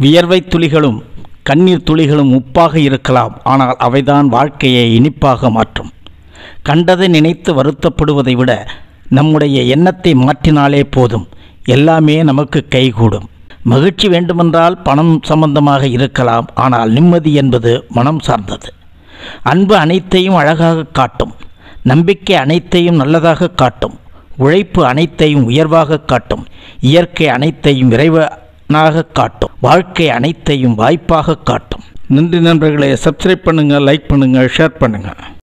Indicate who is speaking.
Speaker 1: வியர்வை துளிகளும் கண்ணீர் துளிகளும் உப்பாக இருக்கலாம் ஆனால் அவைதான் வாழ்க்கையை இனிப்பாக மாற்றும் கண்டதை நினைத்து வருத்தப்படுவதை விட நம்முடைய எண்ணத்தை மாற்றினாலே போதும் எல்லாமே நமக்கு கைகூடும் மகிழ்ச்சி வேண்டுமென்றால் பணம் சம்பந்தமாக இருக்கலாம் ஆனால் நிம்மதி என்பது மனம் சார்ந்தது அன்பு அனைத்தையும் அழகாக காட்டும் நம்பிக்கை அனைத்தையும் நல்லதாக காட்டும் உழைப்பு அனைத்தையும் உயர்வாக காட்டும் இயற்கை அனைத்தையும் விரைவாக காட்டும் வாழ்க்கை அனைத்தையும் வாய்ப்பாக காட்டும் நன்றி நண்பர்களே சப்ஸ்கிரைப் பண்ணுங்கள் லைக் பண்ணுங்கள் ஷேர் பண்ணுங்கள்